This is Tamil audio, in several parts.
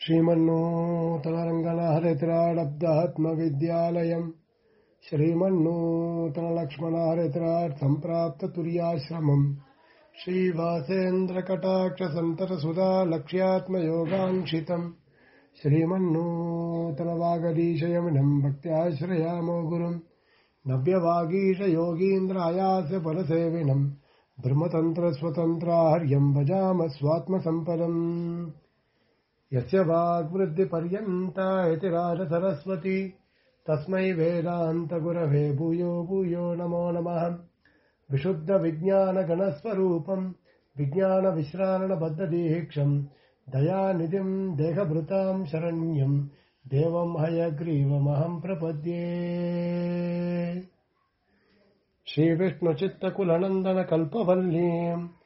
श्रीमन्नूतनरङ्गनहरित्राडब्दात्मविद्यालयम् श्रीमन्नूतनलक्ष्मणहरित्रात् सम्प्राप्ततुर्याश्रमम् श्रीवासेन्द्रकटाक्षसन्ततसुधा लक्ष्यात्मयोगाङ्क्षितम् श्रीमन्नूतनवागदीशयमिनम् भक्त्याश्रयामो गुरुम् नव्यवागीशयोगीन्द्रायास्य परसेविनम् ब्रह्मतन्त्रस्वतन्त्राहर्यम् भजाम स्वात्मसम्पदम् यस्य वाग्वृद्धिपर्यन्ता इति राजसरस्वती तस्मै वेदान्तगुरवे भूयो भूयो नमो नमः विशुद्धविज्ञानगणस्वरूपम् विज्ञानविश्रारणबद्धदीक्षम् दयानिधिम् देहभृताम् शरण्यम् देवम् हयग्रीवमहम् प्रपद्ये श्रीविष्णुचित्तकुलनन्दनकल्पवल्लीम्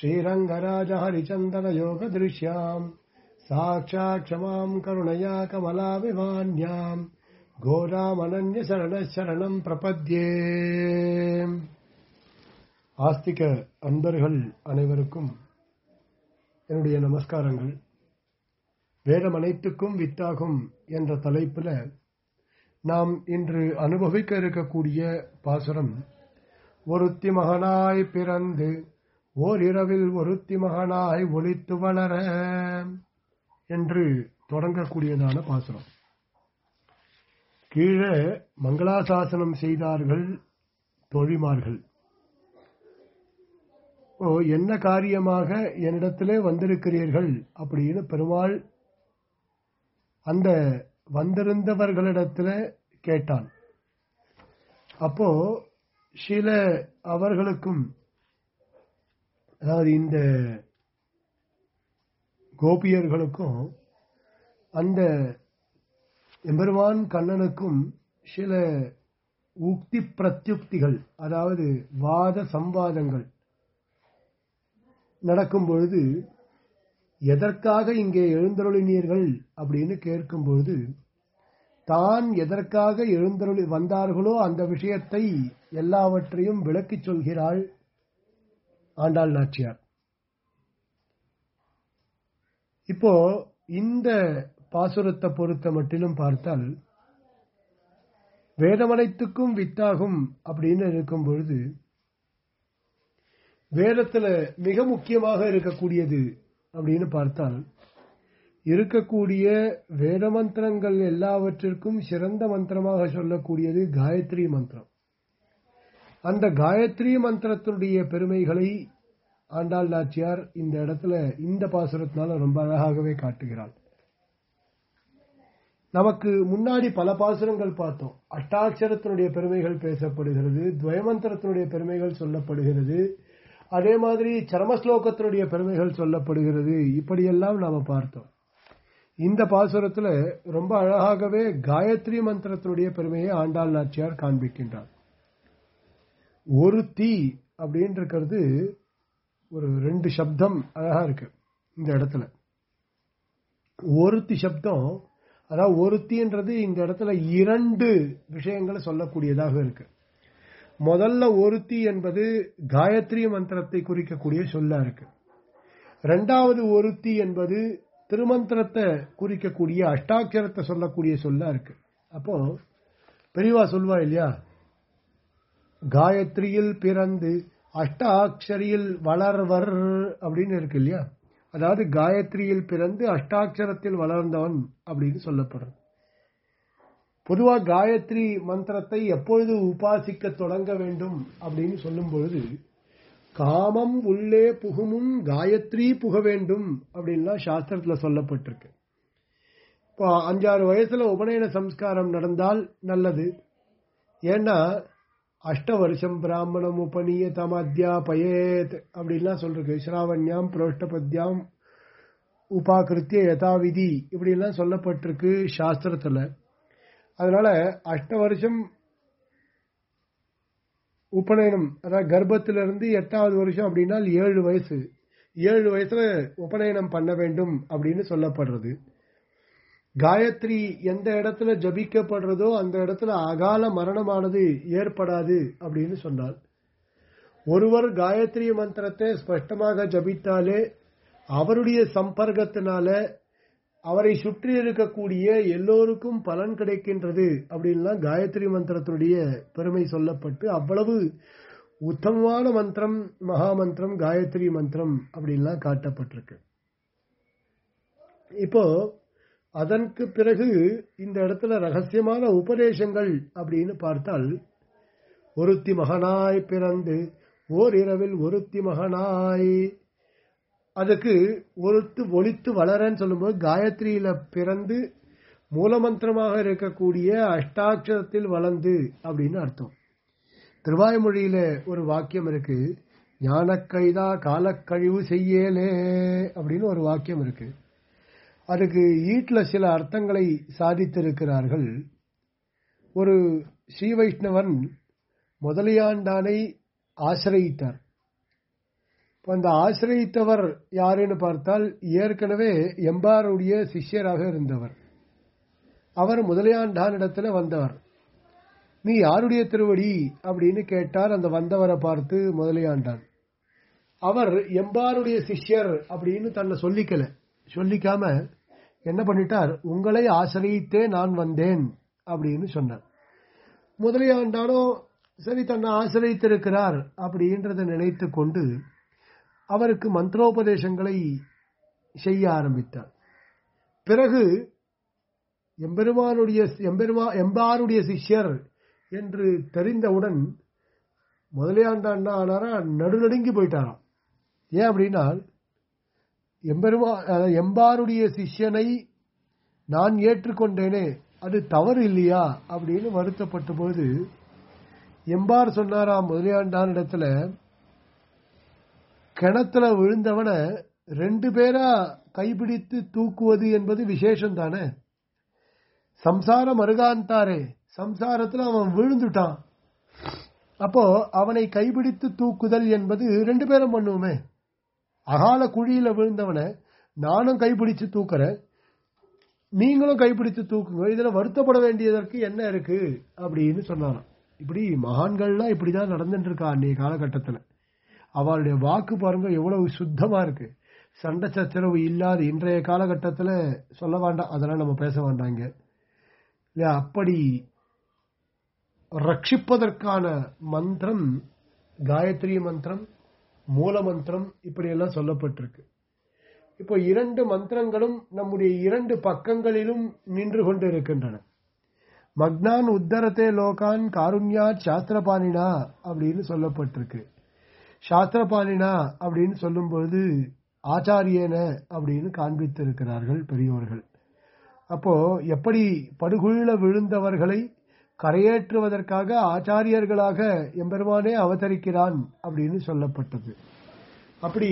श्रीरङ्गराजहरिचन्दनयोगदृश्याम् साक्षात् क्षमाम् करुणया कमलाभिमान्याम् கோராமனன்யசரணம் பிரபத்யே ஆஸ்திக அன்பர்கள் அனைவருக்கும் என்னுடைய நமஸ்காரங்கள் வேதம் அனைத்துக்கும் வித்தாகும் என்ற தலைப்பில் நாம் இன்று அனுபவிக்க இருக்கக்கூடிய பாசுரம் ஒருத்தி மகனாய் பிறந்து ஓரிரவில் ஒருத்தி மகனாய் ஒளித்து வளர என்று தொடங்கக்கூடியதான பாசுரம் கீழே மங்களாசாசனம் செய்தார்கள் தோழிமார்கள் ஓ என்ன காரியமாக என்னிடத்திலே வந்திருக்கிறீர்கள் அப்படின்னு பெருமாள் அந்த வந்திருந்தவர்களிடத்துல கேட்டான் அப்போ சில அவர்களுக்கும் அதாவது இந்த கோபியர்களுக்கும் அந்த எம்பெருமான் கண்ணனுக்கும் சில உக்தி பிரத்யுக்திகள் அதாவது வாத சம்வாதங்கள் நடக்கும் பொழுது எதற்காக இங்கே எழுந்தருளினீர்கள் அப்படின்னு கேட்கும் பொழுது தான் எதற்காக எழுந்தருளி வந்தார்களோ அந்த விஷயத்தை எல்லாவற்றையும் விளக்கிச் சொல்கிறாள் ஆண்டாள் நாச்சியார் இப்போ இந்த பாசுரத்தை பொறுத்த மட்டிலும் பார்த்தால் வேதமனைத்துக்கும் வித்தாகும் அப்படின்னு இருக்கும் பொழுது வேதத்துல மிக முக்கியமாக இருக்கக்கூடியது அப்படின்னு பார்த்தால் இருக்கக்கூடிய வேத மந்திரங்கள் எல்லாவற்றிற்கும் சிறந்த மந்திரமாக சொல்லக்கூடியது காயத்ரி மந்திரம் அந்த காயத்ரி மந்திரத்தினுடைய பெருமைகளை ஆண்டாள் நாச்சியார் இந்த இடத்துல இந்த பாசுரத்தினால ரொம்ப அழகாகவே காட்டுகிறாள் நமக்கு முன்னாடி பல பாசுரங்கள் பார்த்தோம் அஷ்டாட்சரத்தினுடைய பெருமைகள் பேசப்படுகிறது துவயமந்திரத்தினுடைய பெருமைகள் சொல்லப்படுகிறது அதே மாதிரி சரமஸ்லோகத்தினுடைய பெருமைகள் சொல்லப்படுகிறது இப்படியெல்லாம் நாம பார்த்தோம் இந்த பாசுரத்துல ரொம்ப அழகாகவே காயத்ரி மந்திரத்தினுடைய பெருமையை ஆண்டாள் நாச்சியார் காண்பிக்கின்றார் ஒரு தீ அப்படின்னு இருக்கிறது ஒரு ரெண்டு சப்தம் அழகா இருக்கு இந்த இடத்துல ஒருத்தி சப்தம் அதாவது ஒருத்தின்றது இந்த இடத்துல இரண்டு விஷயங்களை சொல்லக்கூடியதாக இருக்கு முதல்ல ஒருத்தி என்பது காயத்ரி மந்திரத்தை குறிக்கக்கூடிய சொல்லா இருக்கு ரெண்டாவது ஒருத்தி என்பது திருமந்திரத்தை குறிக்கக்கூடிய அஷ்டாட்சரத்தை சொல்லக்கூடிய சொல்லா இருக்கு அப்போ பெரியவா சொல்வா இல்லையா காயத்ரியில் பிறந்து அஷ்டாட்சரியில் வளர்வர் அப்படின்னு இருக்கு இல்லையா அதாவது காயத்ரியில் பிறந்து அஷ்டாட்சரத்தில் வளர்ந்தவன் அப்படின்னு சொல்லப்படுறது பொதுவா காயத்ரி மந்திரத்தை எப்பொழுது உபாசிக்க தொடங்க வேண்டும் அப்படின்னு சொல்லும் பொழுது காமம் உள்ளே புகுமும் காயத்ரி புக வேண்டும் அப்படின்லாம் சாஸ்திரத்துல சொல்லப்பட்டிருக்கு இப்போ அஞ்சாறு வயசுல உபநயன சம்ஸ்காரம் நடந்தால் நல்லது ஏன்னா அஷ்ட வருஷம் பிராமணம் உபநீய தமத்யாபயேத் அப்படின்லாம் சொல்றது ஸ்ராவண்யாம் புரோஷ்டபத்யாம் உபாகிருத்திய யதாவிதி இப்படிலாம் சொல்லப்பட்டிருக்கு சாஸ்திரத்துல அதனால அஷ்ட வருஷம் உபநயனம் அதாவது கர்ப்பத்திலிருந்து எட்டாவது வருஷம் அப்படின்னா ஏழு வயசு ஏழு வயசுல உபநயனம் பண்ண வேண்டும் அப்படின்னு சொல்லப்படுறது காயத்ரி எந்த இடத்துல ஜபிக்கப்படுறதோ அந்த இடத்துல அகால மரணமானது ஏற்படாது அப்படின்னு சொன்னார் ஒருவர் காயத்ரி மந்திரத்தை ஸ்பஷ்டமாக ஜபித்தாலே அவருடைய சம்பர்க்கத்தினால அவரை சுற்றி இருக்கக்கூடிய எல்லோருக்கும் பலன் கிடைக்கின்றது அப்படின்லாம் காயத்ரி மந்திரத்தினுடைய பெருமை சொல்லப்பட்டு அவ்வளவு உத்தமமான மந்திரம் மகா மந்திரம் காயத்ரி மந்திரம் அப்படின்லாம் காட்டப்பட்டிருக்கு இப்போ அதற்கு பிறகு இந்த இடத்துல ரகசியமான உபதேசங்கள் அப்படின்னு பார்த்தால் ஒருத்தி மகனாய் பிறந்து ஓர் இரவில் ஒருத்தி மகனாய் அதுக்கு ஒருத்து ஒழித்து வளரன்னு சொல்லும்போது காயத்ரியில பிறந்து மூலமந்திரமாக இருக்கக்கூடிய அஷ்டாட்சரத்தில் வளர்ந்து அப்படின்னு அர்த்தம் திருவாய்மொழியில ஒரு வாக்கியம் இருக்கு ஞானக்கைதா காலக்கழிவு செய்யலே அப்படின்னு ஒரு வாக்கியம் இருக்கு அதுக்கு ஈட்ல சில அர்த்தங்களை சாதித்திருக்கிறார்கள் ஒரு ஸ்ரீ வைஷ்ணவன் முதலியாண்டானை ஆசிரயித்தார் இப்போ அந்த ஆசிரயித்தவர் யாருன்னு பார்த்தால் ஏற்கனவே எம்பாருடைய சிஷ்யராக இருந்தவர் அவர் முதலியாண்டானிடத்துல வந்தவர் நீ யாருடைய திருவடி அப்படின்னு கேட்டார் அந்த வந்தவரை பார்த்து முதலியாண்டான் அவர் எம்பாருடைய சிஷ்யர் அப்படின்னு தன்னை சொல்லிக்கல சொல்லிக்காம என்ன பண்ணிட்டார் உங்களை ஆசிரியத்தே நான் வந்தேன் அப்படின்னு சொன்னார் முதலியாண்டானோ சரி தன்னை ஆசிரியத்திருக்கிறார் அப்படின்றத நினைத்து கொண்டு அவருக்கு மந்திரோபதேசங்களை செய்ய ஆரம்பித்தார் பிறகு எம்பெருமானுடைய எம்பெருமா எம்பாருடைய சிஷ்யர் என்று தெரிந்தவுடன் முதலியாண்டான் ஆனாரா நடுநடுங்கி போயிட்டாராம் ஏன் அப்படின்னா எம்பெருமா எம்பாருடைய சிஷ்யனை நான் ஏற்றுக்கொண்டேனே அது தவறு இல்லையா அப்படின்னு வருத்தப்பட்ட போது எம்பார் சொன்னாராம் முதலியாண்டான் இடத்துல கிணத்துல விழுந்தவனை ரெண்டு பேரா கைப்பிடித்து தூக்குவது என்பது விசேஷம் தானே சம்சாரம் அருகாந்தாரே சம்சாரத்துல அவன் விழுந்துட்டான் அப்போ அவனை கைப்பிடித்து தூக்குதல் என்பது ரெண்டு பேரும் பண்ணுவோமே அகால குழியில விழுந்தவனை நானும் கைப்பிடிச்சு தூக்குறேன் நீங்களும் கைப்பிடிச்சு தூக்குங்க இதுல வருத்தப்பட வேண்டியதற்கு என்ன இருக்கு அப்படின்னு சொன்னாராம் இப்படி மகான்கள்லாம் இப்படிதான் நடந்துட்டு இருக்கா அன்றைய காலகட்டத்துல அவளுடைய வாக்கு பாருங்க எவ்வளவு சுத்தமா இருக்கு சண்டை சச்சரவு இல்லாத இன்றைய காலகட்டத்துல சொல்ல வேண்டாம் அதெல்லாம் நம்ம பேச வேண்டாங்க இல்ல அப்படி ரட்சிப்பதற்கான மந்திரம் காயத்ரி மந்திரம் மூல மந்திரம் இப்படி எல்லாம் சொல்லப்பட்டிருக்கு இப்போ இரண்டு மந்திரங்களும் நம்முடைய இரண்டு பக்கங்களிலும் நின்று கொண்டு இருக்கின்றன மக்னான் உத்தரத்தே லோகான் காருண்யா சாஸ்திரபாணினா அப்படின்னு சொல்லப்பட்டிருக்கு சாஸ்திரபாணினா அப்படின்னு சொல்லும்போது ஆச்சாரியன அப்படின்னு காண்பித்திருக்கிறார்கள் பெரியோர்கள் அப்போ எப்படி படுகுள்ள விழுந்தவர்களை கரையேற்றுவதற்காக ஆச்சாரியர்களாக எம்பெருமானே அவதரிக்கிறான் அப்படின்னு சொல்லப்பட்டது அப்படி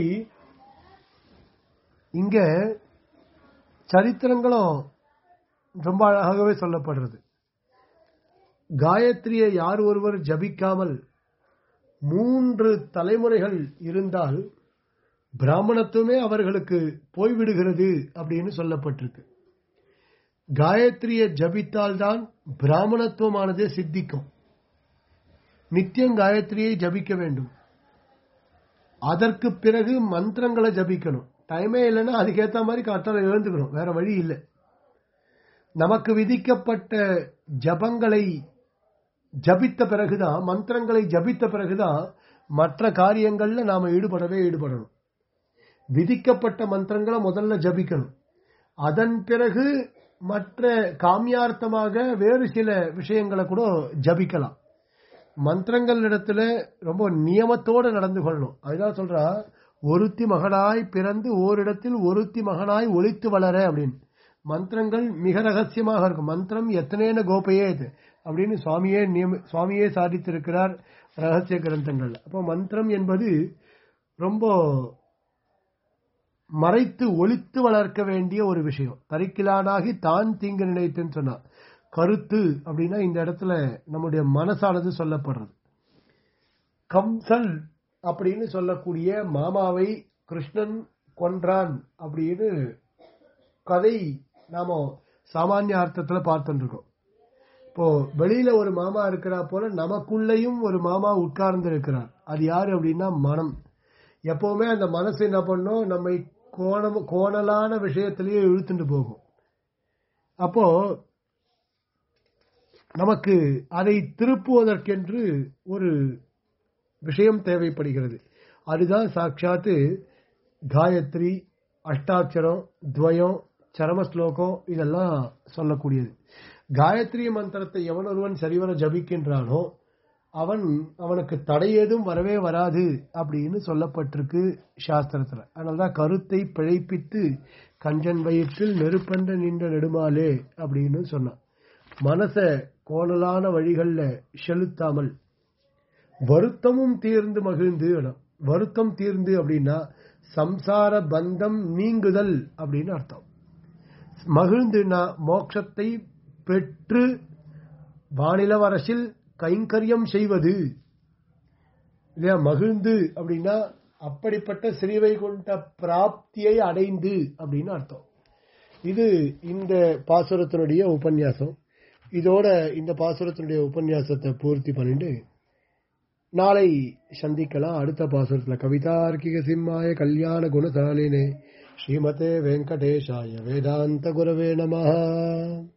இங்க சரித்திரங்களும் ரொம்ப அழகாகவே சொல்லப்படுறது காயத்ரியை யார் ஒருவர் ஜபிக்காமல் மூன்று தலைமுறைகள் இருந்தால் பிராமணத்துவமே அவர்களுக்கு போய்விடுகிறது அப்படின்னு சொல்லப்பட்டிருக்கு காயத்ரியை ஜபித்தால்தான் பிராமணத்துவமானதே சித்திக்கும் நித்தியம் காயத்ரியை ஜபிக்க வேண்டும் அதற்கு பிறகு மந்திரங்களை ஜபிக்கணும் டைமே இல்லைன்னா அதுக்கேற்ற மாதிரி கரெக்டாக எழுந்துக்கணும் வேற வழி இல்லை நமக்கு விதிக்கப்பட்ட ஜபங்களை ஜபித்த பிறகுதான் மந்திரங்களை ஜபித்த பிறகுதான் மற்ற காரியங்கள்ல நாம ஈடுபடவே ஈடுபடணும் விதிக்கப்பட்ட மந்திரங்களை முதல்ல ஜபிக்கணும் அதன் பிறகு மற்ற காமியார்த்தமாக வேறு சில விஷயங்களை கூட ஜபிக்கலாம் மந்திரங்கள் இடத்துல ரொம்ப நியமத்தோடு நடந்து கொள்ளணும் அதுதான் சொல்றா ஒருத்தி மகனாய் பிறந்து ஓரிடத்தில் ஒருத்தி மகனாய் ஒழித்து வளர அப்படின்னு மந்திரங்கள் மிக ரகசியமாக இருக்கும் மந்திரம் எத்தனைன கோப்பையே இது அப்படின்னு சுவாமியே நியம சுவாமியே சாதித்திருக்கிறார் ரகசிய கிரந்தங்கள் அப்போ மந்திரம் என்பது ரொம்ப மறைத்து ஒழித்து வளர்க்க வேண்டிய ஒரு விஷயம் தரிக்கிலானாகி தான் தீங்கு நினைத்துன்னு சொன்னார் கருத்து அப்படின்னா இந்த இடத்துல நம்முடைய மனசானது சொல்லப்படுறது கம்சன் அப்படின்னு சொல்லக்கூடிய மாமாவை கிருஷ்ணன் கொன்றான் அப்படின்னு கதை நாம சாமானிய அர்த்தத்துல பார்த்துட்டு இருக்கோம் இப்போ வெளியில ஒரு மாமா இருக்கிறா போல நமக்குள்ளேயும் ஒரு மாமா உட்கார்ந்து இருக்கிறார் அது யாரு அப்படின்னா மனம் எப்பவுமே அந்த மனசு என்ன பண்ணும் நம்மை கோணம் கோணலான விஷயத்திலேயே இழுத்துட்டு போகும் அப்போ நமக்கு அதை திருப்புவதற்கென்று ஒரு விஷயம் தேவைப்படுகிறது அதுதான் சாட்சாத்து காயத்ரி அஷ்டாட்சரம் துவயம் சரமஸ்லோகம் இதெல்லாம் சொல்லக்கூடியது காயத்ரி மந்திரத்தை எவன் ஒருவன் சரிவர ஜபிக்கின்றானோ அவன் அவனுக்கு தடை ஏதும் வரவே வராது அப்படின்னு சொல்லப்பட்டிருக்கு சாஸ்திரத்துல அதனாலதான் கருத்தை பிழைப்பித்து கஞ்சன் வயிற்றில் நெருப்பென்ற நின்ற நெடுமாலே அப்படின்னு சொன்னான் மனச கோணலான வழிகள்ல செலுத்தாமல் வருத்தமும் தீர்ந்து மகிழ்ந்து வருத்தம் தீர்ந்து அப்படின்னா சம்சார பந்தம் நீங்குதல் அப்படின்னு அர்த்தம் மகிழ்ந்துனா மோட்சத்தை பெற்று வானிலவரசில் கைங்கரியம் செய்வது இல்லையா மகிழ்ந்து அப்படின்னா அப்படிப்பட்ட ஸ்ரீவைகுண்ட பிராப்தியை அடைந்து அப்படின்னு அர்த்தம் இது இந்த பாசுரத்தினுடைய உபன்யாசம் இதோட இந்த பாசுரத்தினுடைய உபன்யாசத்தை பூர்த்தி பண்ணிட்டு நாளை சந்திக்கலாம் அடுத்த பாசுரத்துல கவிதார்க்கிக சிம்மாய கல்யாண குணசாலினே ஸ்ரீமதே வெங்கடேஷாய வேதாந்த குரவே நம